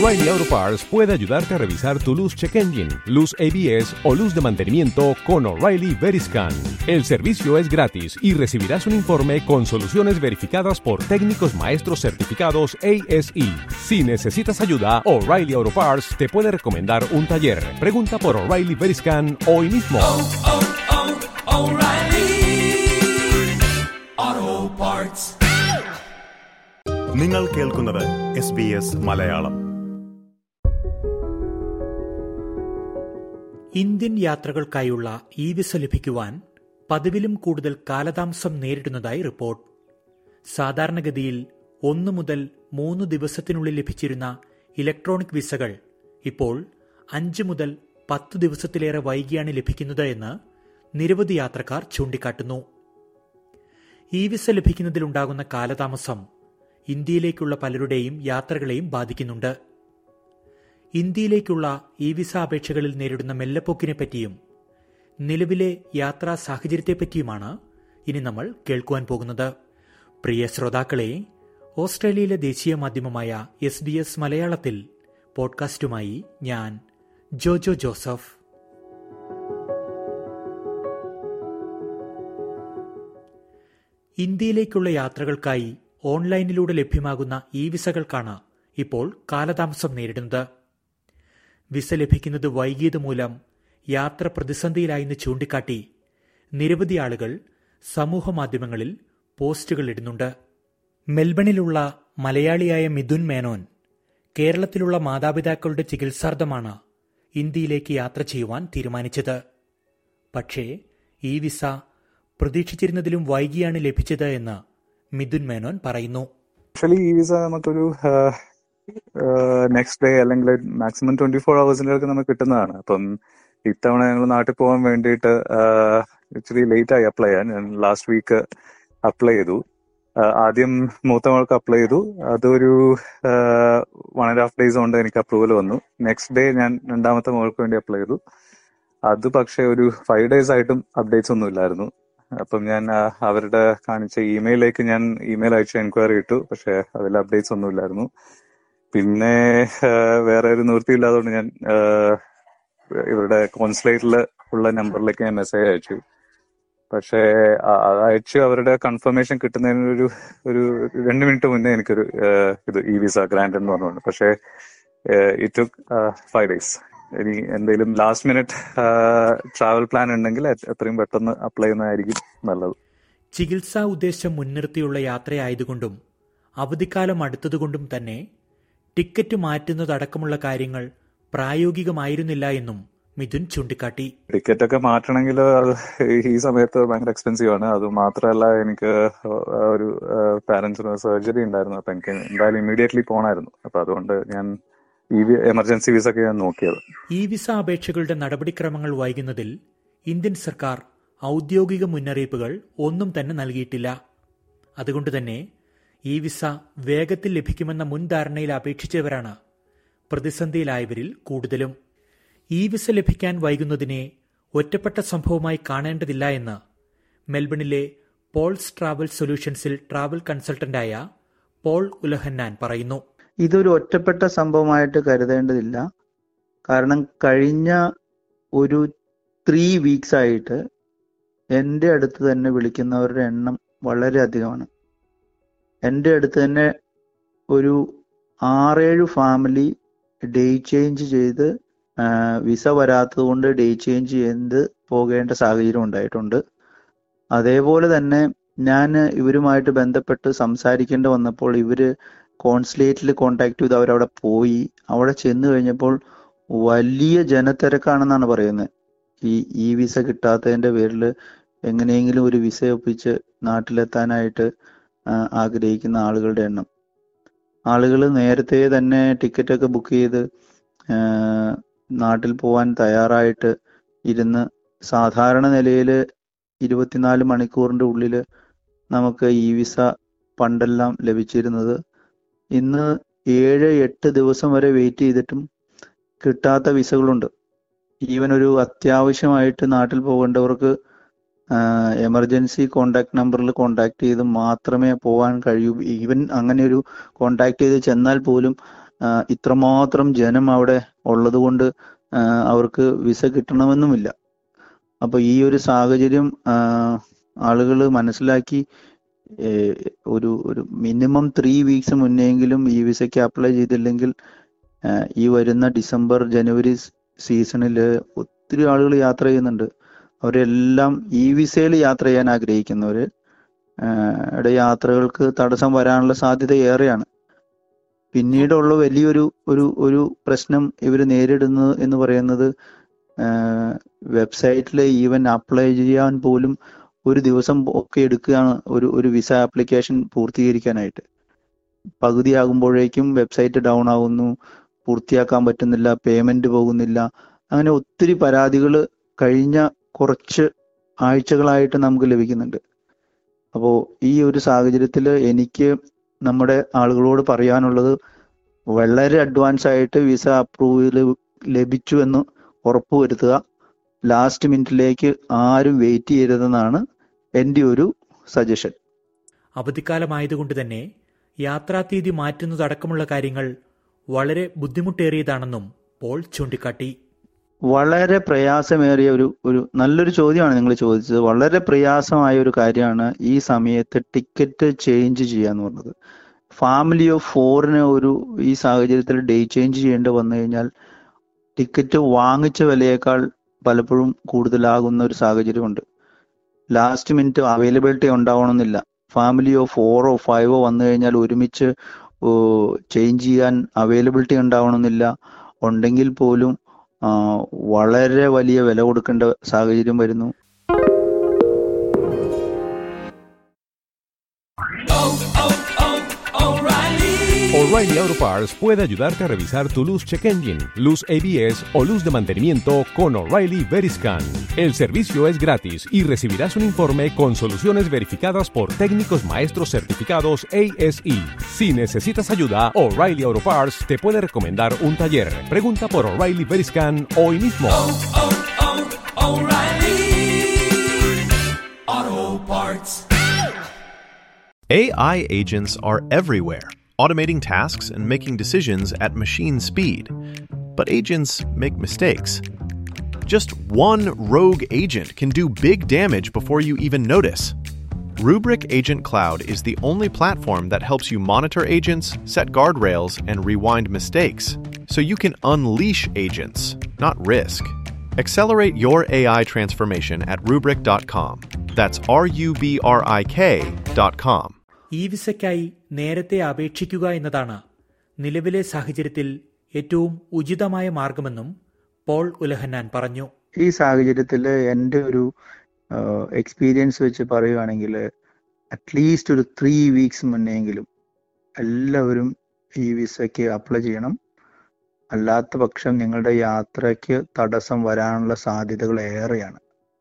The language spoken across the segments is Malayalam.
O'Reilly Auto Parts puede ayudarte a revisar tu luz check engine, luz ABS o luz de mantenimiento con O'Reilly Veriscan. El servicio es gratis y recibirás un informe con soluciones verificadas por técnicos maestros certificados ASE. Si necesitas ayuda, O'Reilly Auto Parts te puede recomendar un taller. Pregunta por O'Reilly Veriscan hoy mismo. oh, oh, O'Reilly Auto Parts. നിങ്ങൾ കേൾക്കുന്നത് S B S Malayalam Indian യാത്രകൾക്കായുള്ള ഇ വിസ ലഭിക്കുവാൻ പതിവിലും കൂടുതൽ കാലതാമസം നേരിടുന്നതായി റിപ്പോർട്ട് സാധാരണഗതിയിൽ ഒന്ന് മുതൽ മൂന്ന് ദിവസത്തിനുള്ളിൽ ലഭിച്ചിരുന്ന ഇലക്ട്രോണിക് വിസകൾ ഇപ്പോൾ അഞ്ച് മുതൽ പത്ത് ദിവസത്തിലേറെ വൈകിയാണ് ലഭിക്കുന്നത് എന്ന് നിരവധി യാത്രക്കാർ ചൂണ്ടിക്കാട്ടുന്നു ഇ വിസ ലഭിക്കുന്നതിലുണ്ടാകുന്ന കാലതാമസം ഇന്ത്യയിലേക്കുള്ള പലരുടെയും യാത്രകളെയും ബാധിക്കുന്നുണ്ട് ഇന്ത്യയിലേക്കുള്ള ഇ വിസ അപേക്ഷകളിൽ നേരിടുന്ന മെല്ലപ്പൊക്കിനെ പറ്റിയും നിലവിലെ യാത്രാ സാഹചര്യത്തെപ്പറ്റിയുമാണ് ഇനി നമ്മൾ കേൾക്കുവാൻ പോകുന്നത് പ്രിയ ശ്രോതാക്കളെ ഓസ്ട്രേലിയയിലെ ദേശീയ മാധ്യമമായ എസ് ബി എസ് മലയാളത്തിൽ പോഡ്കാസ്റ്റുമായി ഞാൻ ജോജോ ജോസഫ് ഇന്ത്യയിലേക്കുള്ള യാത്രകൾക്കായി ഓൺലൈനിലൂടെ ലഭ്യമാകുന്ന ഇ വിസകൾക്കാണ് ഇപ്പോൾ കാലതാമസം നേരിടുന്നത് വിസ ലഭിക്കുന്നത് വൈകിയത് മൂലം യാത്ര പ്രതിസന്ധിയിലായെന്ന് ചൂണ്ടിക്കാട്ടി നിരവധി ആളുകൾ സമൂഹ മാധ്യമങ്ങളിൽ പോസ്റ്റുകൾ ഇടുന്നുണ്ട് മെൽബണിലുള്ള മലയാളിയായ മിഥുൻ മേനോൻ കേരളത്തിലുള്ള മാതാപിതാക്കളുടെ ചികിത്സാർത്ഥമാണ് ഇന്ത്യയിലേക്ക് യാത്ര ചെയ്യുവാൻ തീരുമാനിച്ചത് പക്ഷേ ഈ വിസ പ്രതീക്ഷിച്ചിരുന്നതിലും വൈകിയാണ് ലഭിച്ചത് എന്ന് മിഥുൻ മേനോൻ പറയുന്നു ആക്ച്വലി ഈ വിസ നമുക്കൊരു നെക്സ്റ്റ് ഡേ അല്ലെങ്കിൽ മാക്സിമം ട്വന്റി ഫോർ അവേഴ്സിനൊക്കെ നമുക്ക് കിട്ടുന്നതാണ് അപ്പം ഇത്തവണ ഞങ്ങൾ നാട്ടിൽ പോകാൻ വേണ്ടിയിട്ട് ഇച്ചിരി ലേറ്റ് ആയി അപ്ലൈ ചെയ്യാൻ ഞാൻ ലാസ്റ്റ് വീക്ക് അപ്ലൈ ചെയ്തു ആഹ് ആദ്യം മൂത്ത മോൾക്ക് അപ്ലൈ ചെയ്തു അതൊരു വൺ ആൻഡ് ഹാഫ് ഡേയ്സ് കൊണ്ട് എനിക്ക് അപ്രൂവൽ വന്നു നെക്സ്റ്റ് ഡേ ഞാൻ രണ്ടാമത്തെ മോൾക്ക് വേണ്ടി അപ്ലൈ ചെയ്തു അത് പക്ഷേ ഒരു ഫൈവ് ഡേയ്സ് ആയിട്ടും അപ്ഡേറ്റ്സ് ഒന്നും ഇല്ലായിരുന്നു അപ്പം ഞാൻ ആ, അവരുടെ കാണിച്ച ഇമെയിലേക്ക് ഞാൻ ഇമെയിൽ അയച്ചു എൻക്വയറി ഇട്ടു പക്ഷെ അതിൽ അപ്ഡേറ്റ്സ് ഒന്നും ഇല്ലായിരുന്നു പിന്നെ ആ, വേറെ ഒരു നിവൃത്തിയില്ലാത്തതുകൊണ്ട് ഞാൻ ആ, ഇവരുടെ കോൺസുലേറ്റിൽ ഉള്ള നമ്പറിലേക്ക് ഞാൻ മെസ്സേജ് അയച്ചു പക്ഷേ ആ, അത് അയച്ചു അവരുടെ കൺഫർമേഷൻ കിട്ടുന്നതിന് ഒരു ഒരു രണ്ട് മിനിറ്റ് മുന്നേ എനിക്കൊരു ആ, ഇത് ഇ വിസ ഗ്രാൻഡ് എന്ന് പറഞ്ഞുകൊണ്ട് പക്ഷേ ഇറ്റ് ടുക്ക് ഫൈവ് ഡേയ്സ് ഇനി എന്തെങ്കിലും ലാസ്റ്റ് മിനിറ്റ് ട്രാവൽ പ്ലാൻ ഉണ്ടെങ്കിൽ എ- എത്രയും പെട്ടെന്ന് അപ്ലൈ ചെയ്യുന്നതായിരിക്കും നല്ലത് ചികിത്സാ ഉദ്ദേശം മുൻനിർത്തിയുള്ള യാത്രയായതുകൊണ്ടും അവധിക്കാലം അടുത്തതുകൊണ്ടും തന്നെ ടിക്കറ്റ് മാറ്റുന്നതടക്കമുള്ള കാര്യങ്ങൾ പ്രായോഗികമായിരുന്നില്ല എന്നും മിഥുൻ ചൂണ്ടിക്കാട്ടി ടിക്കറ്റ് ഒക്കെ മാറ്റണമെങ്കിൽ അത് ഈ സമയത്ത് ഭയങ്കര എക്സ്പെൻസീവ് ആണ് അത് മാത്രമല്ല എനിക്ക് ഒരു പാരന്റ്സിന് സർജറി ഉണ്ടായിരുന്നു അപ്പൊ എനിക്ക് എന്തായാലും ഇമ്മീഡിയറ്റ്ലി പോകണമായിരുന്നു അപ്പൊ അതുകൊണ്ട് ഞാൻ ഈ എമർജൻസി വിസ ഒക്കെ ഞാൻ നോക്കിയത് ഈ വിസ അപേക്ഷകളുടെ നടപടിക്രമങ്ങൾ വൈകുന്നതിൽ ഇന്ത്യൻ സർക്കാർ ഔദ്യോഗിക മുന്നറിയിപ്പുകൾ ഒന്നും തന്നെ നൽകിയിട്ടില്ല അതുകൊണ്ട് തന്നെ ഈ വിസ വേഗത്തിൽ ലഭിക്കുമെന്ന മുൻധാരണയിൽ അപേക്ഷിച്ചവരാണ് പ്രതിസന്ധിയിലായവരിൽ കൂടുതലും ഈ വിസ ലഭിക്കാൻ വൈകുന്നതിനെ ഒറ്റപ്പെട്ട സംഭവമായി കാണേണ്ടതില്ല എന്ന് മെൽബണിലെ പോൾസ് ട്രാവൽ സൊല്യൂഷൻസിൽ ട്രാവൽ കൺസൾട്ടന്റായ പോൾ ഉലഹന്നാൻ പറയുന്നു ഇതൊരു ഒറ്റപ്പെട്ട സംഭവമായിട്ട് കരുതേണ്ടതില്ല കാരണം കഴിഞ്ഞ ഒരു ത്രീ വീക്സ് ആയിട്ട് എൻ്റെ അടുത്ത് തന്നെ വിളിക്കുന്നവരുടെ എണ്ണം വളരെ അധികമാണ് എൻ്റെ അടുത്ത് തന്നെ ഒരു ആറേഴ് ഫാമിലി ഡേ ചേഞ്ച് ചെയ്ത് ആ, വിസ വരാത്തത് കൊണ്ട് ഡേ ചേഞ്ച് ചെയ്ത് പോകേണ്ട സാഹചര്യം ഉണ്ടായിട്ടുണ്ട് അതേപോലെ തന്നെ ഞാൻ ഇവരുമായിട്ട് ബന്ധപ്പെട്ട് സംസാരിക്കേണ്ടി വന്നപ്പോൾ ഇവര് കോൺസുലേറ്റിൽ കോണ്ടാക്ട് ചെയ്ത് അവരവിടെ പോയി അവിടെ ചെന്ന് കഴിഞ്ഞപ്പോൾ വലിയ ജനത്തിരക്കാണെന്നാണ് പറയുന്നത് ഈ ഈ വിസ കിട്ടാത്തതിന്റെ പേരിൽ എങ്ങനെയെങ്കിലും ഒരു വിസ ഒപ്പിച്ച് നാട്ടിലെത്താനായിട്ട് ആ, ആഗ്രഹിക്കുന്ന ആളുകളുടെ എണ്ണം ആളുകൾ നേരത്തെ തന്നെ ടിക്കറ്റ് ഒക്കെ ബുക്ക് ചെയ്ത് ആ, നാട്ടിൽ പോവാൻ തയ്യാറായിട്ട് ഇരുന്ന് സാധാരണ നിലയിൽ ഇരുപത്തിനാല് മണിക്കൂറിന്റെ ഉള്ളിൽ നമുക്ക് ഈ വിസ പണ്ടെല്ലാം ലഭിച്ചിരുന്നത് ഇന്ന് ഏഴ് എട്ട് ദിവസം വരെ വെയിറ്റ് ചെയ്തിട്ടും കിട്ടാത്ത വിസകളുണ്ട് ഈവൻ ഒരു അത്യാവശ്യമായിട്ട് നാട്ടിൽ പോകേണ്ടവർക്ക് എമർജൻസി കോണ്ടാക്ട് നമ്പറിൽ കോണ്ടാക്ട് ചെയ്ത് മാത്രമേ പോകാൻ കഴിയൂ ഈവൻ അങ്ങനെ ഒരു കോണ്ടാക്ട് ചെയ്ത് ചെന്നാൽ പോലും ആ, ഇത്രമാത്രം ജനം അവിടെ ഉള്ളത് കൊണ്ട് ആ, അവർക്ക് വിസ കിട്ടണമെന്നുമില്ല അപ്പൊ ഈ ഒരു സാഹചര്യം ആളുകൾ മനസ്സിലാക്കി ഏഹ്, ഒരു ഒരു മിനിമം ത്രീ വീക്സ് മുന്നെയെങ്കിലും ഈ വിസയ്ക്ക് അപ്ലൈ ചെയ്തില്ലെങ്കിൽ ആഹ്, ഈ വരുന്ന ഡിസംബർ ജനുവരി സീസണിൽ ഒത്തിരി ആളുകൾ യാത്ര ചെയ്യുന്നുണ്ട് അവരെല്ലാം ഈ വിസയിൽ യാത്ര ചെയ്യാൻ ആഗ്രഹിക്കുന്നവര് ആഹ്, ടെ യാത്രകൾക്ക് തടസ്സം വരാനുള്ള സാധ്യത ഏറെയാണ് പിന്നീടുള്ള വലിയൊരു ഒരു ഒരു പ്രശ്നം ഇവർ നേരിടുന്നത് എന്ന് പറയുന്നത് വെബ്സൈറ്റിൽ ഈവൻ അപ്ലൈ ചെയ്യാൻ പോലും ഒരു ദിവസം ഒക്കെ എടുക്കുകയാണ് ഒരു ഒരു വിസ ആപ്ലിക്കേഷൻ പൂർത്തീകരിക്കാനായിട്ട് പകുതിയാകുമ്പോഴേക്കും വെബ്സൈറ്റ് ഡൗൺ ആകുന്നു പൂർത്തിയാക്കാൻ പറ്റുന്നില്ല പേയ്മെന്റ് പോകുന്നില്ല അങ്ങനെ ഒത്തിരി പരാതികൾ കഴിഞ്ഞ കുറച്ച് ആഴ്ചകളായിട്ട് നമുക്ക് ലഭിക്കുന്നുണ്ട് അപ്പോൾ ഈ ഒരു സാഹചര്യത്തിൽ എനിക്ക് നമ്മുടെ ആളുകളോട് പറയാനുള്ളത് വളരെ അഡ്വാൻസ് ആയിട്ട് വിസ അപ്രൂവൽ ലഭിച്ചു എന്ന് ഉറപ്പുവരുത്തുക ലാസ്റ്റ് മിനിറ്റിലേക്ക് ആരും വെയിറ്റ് ചെയ്യരുതെന്നാണ് എൻ്റെ ഒരു സജഷൻ അവധിക്കാലമായതുകൊണ്ട് തന്നെ യാത്രാതീയതി മാറ്റുന്നതടക്കമുള്ള കാര്യങ്ങൾ വളരെ ബുദ്ധിമുട്ടേറിയതാണെന്നും പോൾ ചൂണ്ടിക്കാട്ടി വളരെ പ്രയാസമേറിയ ഒരു ഒരു നല്ലൊരു ചോദ്യമാണ് നിങ്ങൾ ചോദിച്ചത് വളരെ പ്രയാസമായ ഒരു കാര്യമാണ് ഈ സമയത്ത് ടിക്കറ്റ് ചേഞ്ച് ചെയ്യാന്ന് പറഞ്ഞത് ഫാമിലി ഓഫ് ഫോറിന് ഒരു ഈ സാഹചര്യത്തിൽ ഡേ ചേഞ്ച് ചെയ്യേണ്ടി വന്നു കഴിഞ്ഞാൽ ടിക്കറ്റ് വാങ്ങിച്ച വിലയേക്കാൾ പലപ്പോഴും കൂടുതലാകുന്ന ഒരു സാഹചര്യമുണ്ട് ലാസ്റ്റ് മിനിറ്റ് അവൈലബിലിറ്റി ഉണ്ടാവണമെന്നില്ല ഫാമിലി ഓഫ് ഫോറോ ഫൈവോ വന്നു കഴിഞ്ഞാൽ ഒരുമിച്ച് ചേഞ്ച് ചെയ്യാൻ അവൈലബിലിറ്റി ഉണ്ടാവണമെന്നില്ല ഉണ്ടെങ്കിൽ പോലും ആ, വളരെ വലിയ വില കൊടുക്കേണ്ട സാഹചര്യം വരുന്നു O'Reilly Auto Parts puede ayudarte a revisar tu luz check engine, luz ABS o luz de mantenimiento con O'Reilly Veriscan. El servicio es gratis y recibirás un informe con soluciones verificadas por técnicos maestros certificados ASE. Si necesitas ayuda, O'Reilly Auto Parts te puede recomendar un taller. Pregunta por O'Reilly Veriscan hoy mismo. oh, oh, O'Reilly. Auto Parts. AI agents are everywhere, automating tasks and making decisions at machine speed. But agents make mistakes. Just one rogue agent can do big damage before you even notice. Rubrik Agent Cloud is the only platform that helps you monitor agents, set guardrails, and rewind mistakes, so you can unleash agents, not risk. Accelerate your AI transformation at Rubrik.com. That's R U B R I K.com. ഈ വിസയ്ക്കായി നേരത്തെ അപേക്ഷിക്കുക എന്നതാണ് നിലവിലെ സാഹചര്യത്തിൽ ഏറ്റവും ഉചിതമായ മാർഗമെന്നും പോൾ ഉലഹന്നാൻ പറഞ്ഞു ഈ സാഹചര്യത്തിൽ എൻ്റെ ഒരു എക്സ്പീരിയൻസ് വെച്ച് പറയുവാണെങ്കിൽ അറ്റ്ലീസ്റ്റ് ഒരു ത്രീ വീക്സ് മുന്നെയെങ്കിലും എല്ലാവരും ഈ വിസയ്ക്ക് അപ്ലൈ ചെയ്യണം അല്ലാത്ത പക്ഷം നിങ്ങളുടെ യാത്രയ്ക്ക് തടസ്സം വരാനുള്ള സാധ്യതകൾ ഏറെയാണ്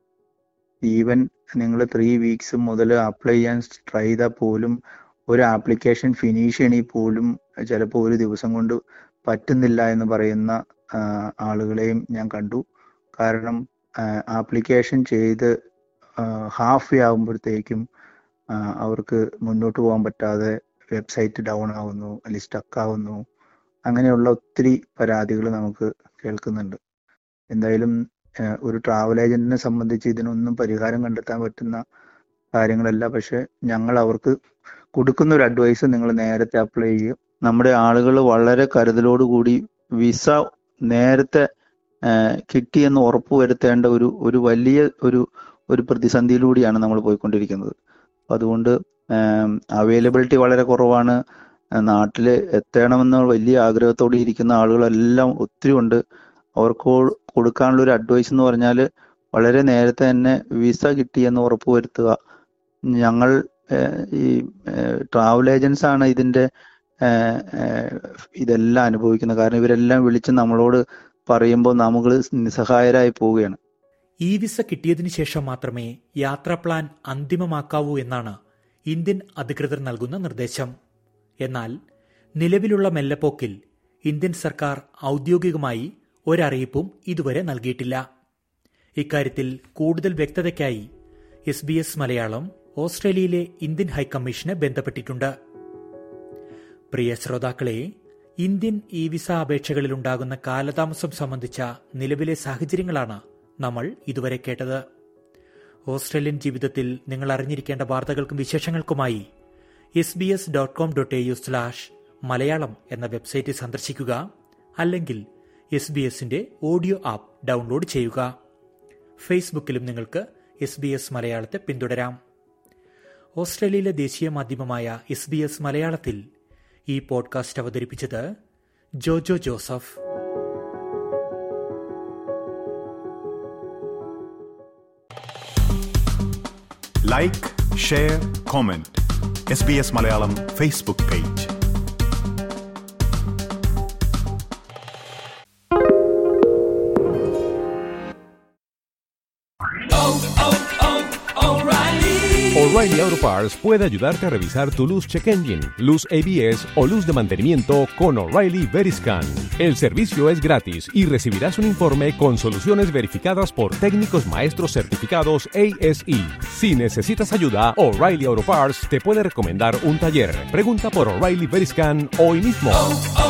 ഈവൻ നിങ്ങൾ ത്രീ വീക്സ് മുതൽ അപ്ലൈ ചെയ്യാൻ ട്രൈ ചെയ്താൽ പോലും ഒരു ആപ്ലിക്കേഷൻ ഫിനിഷ് ചെയ്യണമെങ്കിൽ പോലും ചിലപ്പോൾ ഒരു ദിവസം കൊണ്ട് പറ്റുന്നില്ല എന്ന് പറയുന്ന ആ, ആളുകളെയും ഞാൻ കണ്ടു കാരണം ആപ്ലിക്കേഷൻ ചെയ്ത് ഹാഫ് വേ ആകുമ്പോഴത്തേക്കും ആ, അവർക്ക് മുന്നോട്ട് പോകാൻ പറ്റാതെ വെബ്സൈറ്റ് ഡൗൺ ആവുന്നു അല്ലെങ്കിൽ സ്റ്റക്ക് ആവുന്നു അങ്ങനെയുള്ള ഒത്തിരി പരാതികൾ നമുക്ക് കേൾക്കുന്നുണ്ട് എന്തായാലും ആ, ഒരു ട്രാവൽ ഏജന്റിനെ സംബന്ധിച്ച് ഇതിനൊന്നും പരിഹാരം കണ്ടെത്താൻ പറ്റുന്ന കാര്യങ്ങളല്ല പക്ഷെ ഞങ്ങൾ അവർക്ക് കൊടുക്കുന്ന ഒരു അഡ്വൈസ് നിങ്ങൾ നേരത്തെ അപ്ലൈ ചെയ്യുക നമ്മുടെ ആളുകൾ വളരെ കരുതലോടുകൂടി വിസ നേരത്തെ ആ, കിട്ടിയെന്ന് ഉറപ്പുവരുത്തേണ്ട ഒരു ഒരു വലിയ ഒരു ഒരു പ്രതിസന്ധിയിലൂടെയാണ് നമ്മൾ പോയിക്കൊണ്ടിരിക്കുന്നത് അപ്പൊ അതുകൊണ്ട് അവൈലബിലിറ്റി വളരെ കുറവാണ് ആ, നാട്ടില് എത്തണമെന്ന് വലിയ ആഗ്രഹത്തോടെ ഇരിക്കുന്ന ആളുകളെല്ലാം ഒത്തിരി ഉണ്ട് അവർക്ക് കൊ- കൊടുക്കാനുള്ള ഒരു അഡ്വൈസ് എന്ന് പറഞ്ഞാൽ വളരെ നേരത്തെ തന്നെ വിസ കിട്ടിയെന്ന് ഉറപ്പുവരുത്തുക ഞങ്ങൾ ഏഹ്, ഈ ട്രാവൽ ഏജൻസ് ആണ് ഇതിന്റെ ഏഹ്, ഏഹ്, ഇതെല്ലാം അനുഭവിക്കുന്നത് കാരണം ഇവരെല്ലാം വിളിച്ച് നമ്മളോട് പറയുമ്പോൾ നമ്മൾ നിസ്സഹായരായി പോവുകയാണ് ഈ വിസ കിട്ടിയതിനു ശേഷം മാത്രമേ യാത്രാ പ്ലാൻ അന്തിമമാക്കാവൂ എന്നാണ് ഇന്ത്യൻ അധികൃതർ നൽകുന്ന നിർദ്ദേശം എന്നാൽ നിലവിലുള്ള മെല്ലപ്പോക്കിൽ ഇന്ത്യൻ സർക്കാർ ഔദ്യോഗികമായി ഒരറിയിപ്പും ഇതുവരെ നൽകിയിട്ടില്ല ഇക്കാര്യത്തിൽ കൂടുതൽ വ്യക്തതയ്ക്കായി എസ് ബി എസ് മലയാളം ഓസ്ട്രേലിയയിലെ ഇന്ത്യൻ ഹൈക്കമ്മീഷനെ ബന്ധപ്പെട്ടിട്ടുണ്ട് പ്രിയ ശ്രോതാക്കളെ ഇന്ത്യൻ ഇ വിസ അപേക്ഷകളിലുണ്ടാകുന്ന കാലതാമസം സംബന്ധിച്ച നിലവിലെ സാഹചര്യങ്ങളാണ് നമ്മൾ ഇതുവരെ കേട്ടത് ഓസ്ട്രേലിയൻ ജീവിതത്തിൽ നിങ്ങൾ അറിഞ്ഞിരിക്കേണ്ട വാർത്തകൾക്കും വിശേഷങ്ങൾക്കുമായി S B S dot com dot A U slash Malayalam എന്ന വെബ്സൈറ്റ് സന്ദർശിക്കുക അല്ലെങ്കിൽ എസ് ബി എസിന്റെ ഓഡിയോ ആപ്പ് ഡൗൺലോഡ് ചെയ്യുക ഫേസ്ബുക്കിലും നിങ്ങൾക്ക് എസ് ബി എസ് മലയാളത്തെ പിന്തുടരാം ഓസ്ട്രേലിയയിലെ ദേശീയ മാധ്യമമായ എസ് ബി എസ് മലയാളത്തിൽ ഈ പോഡ്കാസ്റ്റ് അവതരിപ്പിച്ചത് Jojo Joseph like share comment S B S Malayalam Facebook page O'Reilly Auto Parts puede ayudarte a revisar tu luz check engine, luz ABS o luz de mantenimiento con O'Reilly Veriscan. El servicio es gratis y recibirás un informe con soluciones verificadas por técnicos maestros certificados ASE. Si necesitas ayuda, O'Reilly Auto Parts te puede recomendar un taller. Pregunta por O'Reilly Veriscan hoy mismo.